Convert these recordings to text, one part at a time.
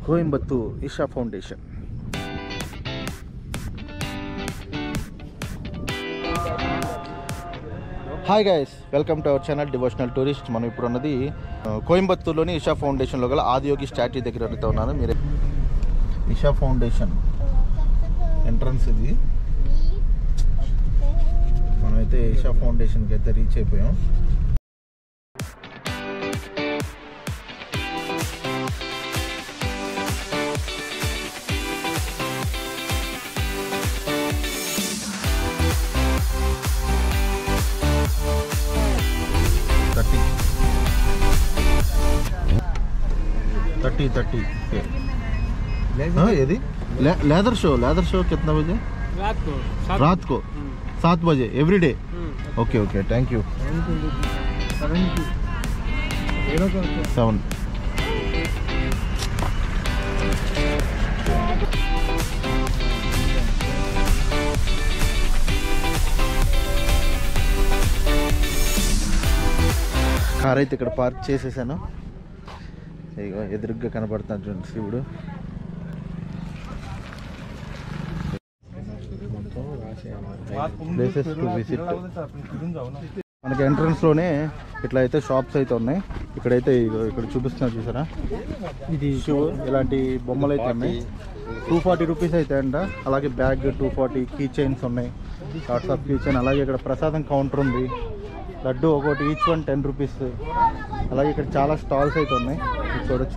కోయంబత్తు Isha foundation hi guys welcome to our channel devotional tourist మనం ఇప్పుడు ఉన్నది ఆ, కోయంబత్తూర్లోని ఇషా ఫౌండేషన్లో గల ఆదియోగి స్టాట్యూ దగ్గర అయితే ఉన్నాను మీరు ఇషా ఫౌండేషన్ ఎంట్రన్స్ ఇది మనమైతే ఇషా ఫౌండేషన్కి అయితే రీచ్ అయిపోయాం థర్టీ థర్టీ థర్టీ ఏది लेदर शो लेदर शो कितना बजे रात को सात रात को सात बजे every day hmm, okay okay thank you seven की तेरह का क्या? సెవెన్ కార్ అయితే ఇక్కడ పార్క్ చేసేసాను ఇగో ఎదురుగ్గా కనపడుతున్నాడు చూడండి శివుడు ప్లేసెస్ టు విజిట్ మనకి ఎంట్రన్స్ లోనే ఇట్లా అయితే షాప్స్ అయితే ఉన్నాయి ఇక్కడైతే ఇగో ఇక్కడ చూపిస్తున్నారు చూసారా ఇది షూ ఇలాంటి బొమ్మలు అయితే ఉన్నాయి టూ ఫార్టీ రూపీస్ అయితే అంట అలాగే bag two forty key chains ఉన్నాయి షార్ట్స్ ఆఫ్ కీ చైన్ అలాగే ఇక్కడ ప్రసాదం కౌంటర్ ఉంది లడ్డు ఒకటి ఈచ్ వన్ టెన్ రూపీస్ అలాగే ఇక్కడ చాలా స్టాల్స్ అయితే ఉన్నాయి మీరు చూడొచ్చు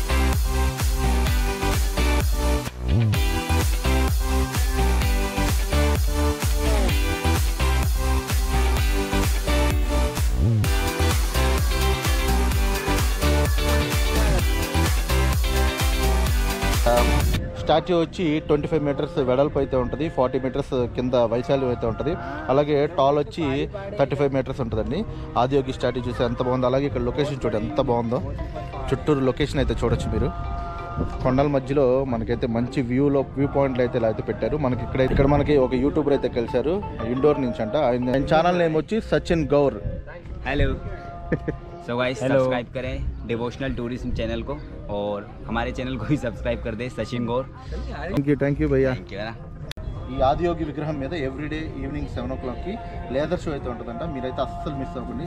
స్టాచ్యూ వచ్చి ట్వంటీ ఫైవ్ మీటర్స్ వెడల్పు అయితే ఉంటుంది ఫార్టీ మీటర్స్ కింద వైశాల్యం అయితే ఉంటుంది అలాగే టాల్ వచ్చి థర్టీ ఫైవ్ మీటర్స్ ఉంటుందండి ఆదియోగి స్టాచ్యూ చూసి ఎంత బాగుందో అలాగే ఇక్కడ లొకేషన్ చూడండి ఎంత బాగుందో చుట్టూరు లొకేషన్ అయితే చూడొచ్చు మీరు కొండల మధ్యలో మనకైతే మంచి వ్యూలో వ్యూ పాయింట్లు అయితే ఇలా అయితే పెట్టారు మనకి ఇక్కడ ఇక్కడ మనకి ఒక యూట్యూబర్ అయితే కలిశారు ఇండోర్ నుంచి అంట ఆయన ఛానల్ నేమ్ వచ్చి Sachin Gaur hello so guys Hello. Subscribe करें डिवोशनल टूरिज्म चैनल को और हमारे चैनल को भी सब्सक्राइब कर दें Sachin Gaur thank you thank you భయ్యా थैंक यू है ना ఈ ఆదియోగి విగ్రహం మీద ఎవ్రీడే ఈవినింగ్ సెవెన్ ఓ క్లాక్కి లేదర్ షో అయితే ఉంటుందంట మీరైతే అస్సలు మిస్ అవ్వకండి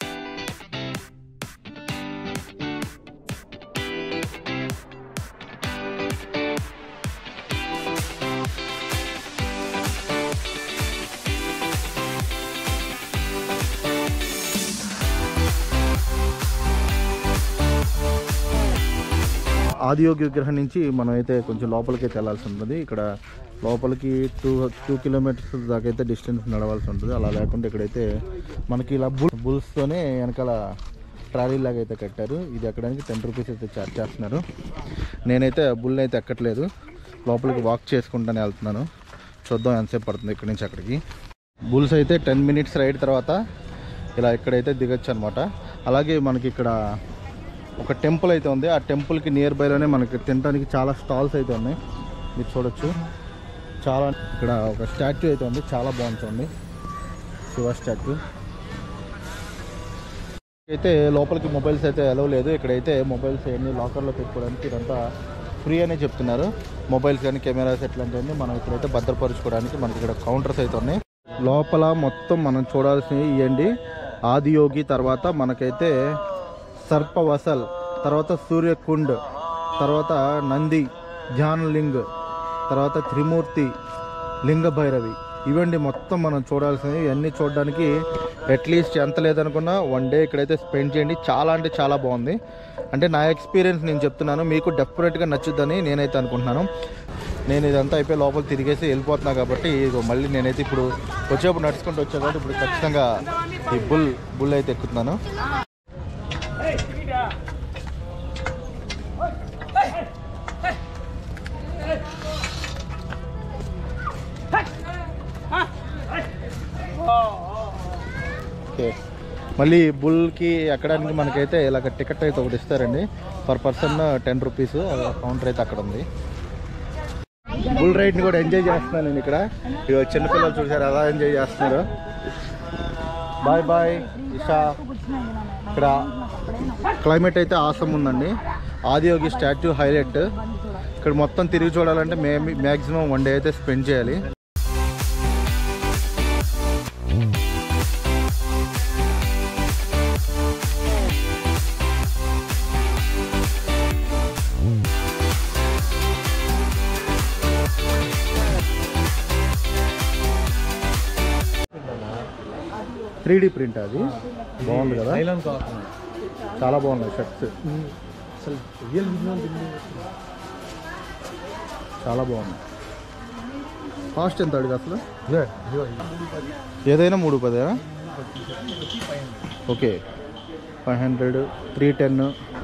ఆదియోగి విగ్రహం నుంచి మనం అయితే కొంచెం లోపలికి అయితే వెళ్ళాల్సి ఉంటుంది ఇక్కడ లోపలికి టూ టూ కిలోమీటర్స్ దాకా అయితే డిస్టెన్స్ నడవాల్సి ఉంటుంది అలా లేకుండా ఇక్కడైతే మనకి ఇలా బుల్ బుల్స్తోనే వెనకాల ట్రాలీ లాగా అయితే కట్టారు ఇది ఎక్కడానికి టెన్ రూపీస్ అయితే చార్జ్ చేస్తున్నారు నేనైతే బుల్ అయితే ఎక్కట్లేదు లోపలికి వాక్ చేసుకుంటానే వెళ్తున్నాను చూద్దాం ఎంతసేపు పడుతుంది ఇక్కడి నుంచి అక్కడికి బుల్స్ అయితే టెన్ మినిట్స్ రైడ్ తర్వాత ఇలా ఇక్కడైతే దిగొచ్చు అనమాట అలాగే మనకి ఇక్కడ ఒక టెంపుల్ అయితే ఉంది ఆ టెంపుల్కి నియర్ బైలోనే మనకి తినడానికి చాలా స్టాల్స్ అయితే ఉన్నాయి మీరు చూడొచ్చు చాలా ఇక్కడ ఒక స్టాచ్యూ అయితే ఉంది చాలా బాగుంది చూడండి శివ స్టాచ్యూ అయితే లోపలికి మొబైల్స్ అయితే అలవ్ లేదు ఇక్కడైతే మొబైల్స్ అన్ని లాకర్లో పెట్టుకోవడానికి ఇదంతా ఫ్రీ అనే చెప్తున్నారు మొబైల్స్ కానీ కెమెరాస్ ఎట్లాంటివన్నీ మనం ఇక్కడైతే భద్రపరచుకోవడానికి మనకి ఇక్కడ కౌంటర్స్ అయితే ఉన్నాయి లోపల మొత్తం మనం చూడాల్సినవి ఇవ్వండి ఆదియోగి తర్వాత మనకైతే సర్పవసల్ తర్వాత సూర్యకుండ్ తర్వాత నంది ధ్యానలింగ్ తర్వాత త్రిమూర్తి లింగ భైరవి ఇవండి మొత్తం మనం చూడాల్సినవి ఇవన్నీ చూడడానికి అట్లీస్ట్ ఎంత లేదనుకున్నా వన్ డే ఇక్కడైతే స్పెండ్ చేయండి చాలా అంటే చాలా బాగుంది అంటే నా ఎక్స్పీరియన్స్ నేను చెప్తున్నాను మీకు డెఫినెట్గా నచ్చుద్దని నేనైతే అనుకుంటున్నాను నేను ఇదంతా అయిపోయి లోపల తిరిగేసి వెళ్ళిపోతున్నా కాబట్టి ఇగో మళ్ళీ నేనైతే ఇప్పుడు వచ్చేప్పుడు నడుచుకుంటూ వచ్చా కాబట్టి ఇప్పుడు ఖచ్చితంగా ఈ బుల్ బుల్ అయితే ఎక్కుతున్నాను ఓకే మళ్ళీ బుల్కి ఎక్కడానికి మనకైతే ఇలాగ టికెట్ అయితే ఒకటి ఇస్తారండి per person ten rupees counter అయితే అక్కడ ఉంది బుల్ రైడ్ని కూడా ఎంజాయ్ చేస్తున్నాను నేను ఇక్కడ ఇక చిన్నపిల్లలు చూసారు అలా ఎంజాయ్ చేస్తున్నారు బాయ్ బాయ్ ఇషా ఇక్కడ క్లైమేట్ అయితే ఆసం ఉందండి ఆదియోగి స్టాచ్యూ హైలైట్ ఇక్కడ మొత్తం తిరిగి చూడాలంటే మే మ్యాక్సిమం వన్ డే అయితే స్పెండ్ చేయాలి త్రీ డీ ప్రింట్ అది బాగుంది కదా నైలాన్ క్లాత్ చాలా బాగున్నాయి షర్ట్స్ అసలు రియల్ విజువల్ చాలా బాగుంది కాస్ట్ ఎంత అడిగి అసలు ఏదైనా మూడు పదేనా okay five hundred three ten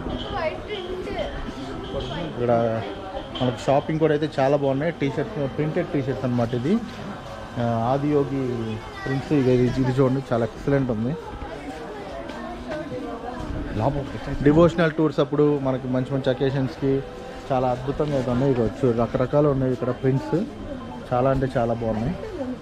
ఇక్కడ మనకు షాపింగ్ కూడా అయితే చాలా బాగున్నాయి T shirts printed T shirts అనమాట ఇది ఆ, ఆదియోగి ప్రింట్స్ ఇది ఇది చూడండి చాలా ఎక్సలెంట్ ఉంది డివోషనల్ టూర్స్ అప్పుడు మనకి మంచి మంచి అకేషన్స్కి చాలా అద్భుతంగా అయితే ఉన్నాయి ఇక వచ్చు రకరకాలు ఉన్నాయి ఇక్కడ ప్రింట్స్ చాలా అంటే చాలా బాగున్నాయి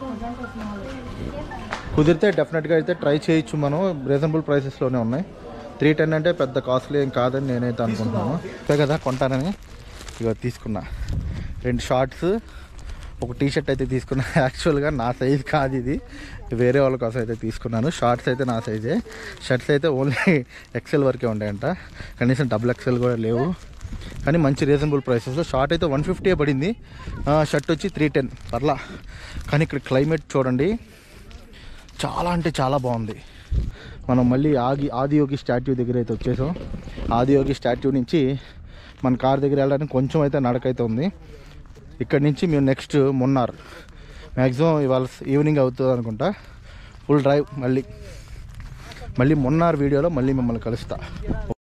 కుదిరితే డెఫినెట్గా అయితే ట్రై చేయొచ్చు మనం రీజనబుల్ ప్రైసెస్లోనే ఉన్నాయి త్రీ టెన్ అంటే పెద్ద కాస్ట్లీ ఏం కాదని నేనైతే అనుకుంటున్నాను అంతే కదా కొంటానని ఇక తీసుకున్నా రెండు షార్ట్స్ ఒక టీ షర్ట్ అయితే తీసుకున్నా యాక్చువల్గా నా సైజ్ కాదు ఇది వేరే వాళ్ళ కోసం అయితే తీసుకున్నాను షార్ట్స్ అయితే నా సైజే షర్ట్స్ అయితే ఓన్లీ ఎక్సెల్ వరకే ఉంటాయంట కనీసం డబుల్ ఎక్సెల్ కూడా లేవు కానీ మంచి రీజనబుల్ ప్రైసెస్లో షార్ట్ అయితే వన్ ఫిఫ్టీ పడింది ఆ, షర్ట్ వచ్చి త్రీ టెన్ పర్లా కానీ ఇక్కడ క్లైమేట్ చూడండి చాలా అంటే చాలా బాగుంది మనం మళ్ళీ ఆగి ఆదియోగి స్టాట్యూ దగ్గర అయితే వచ్చేసాం ఆదియోగి స్టాట్యూ నుంచి మన కార్ దగ్గర వెళ్ళడానికి కొంచెం అయితే నడకైతే ఉంది ఇక్కడ నుంచి మేము నెక్స్ట్ మున్నార్ మ్యాక్సిమం ఇవాళ ఈవినింగ్ అవుతుంది అనుకుంటా ఫుల్ డ్రైవ్ మళ్ళీ మళ్ళీ మున్నార్ వీడియోలో మళ్ళీ మిమ్మల్ని కలుస్తా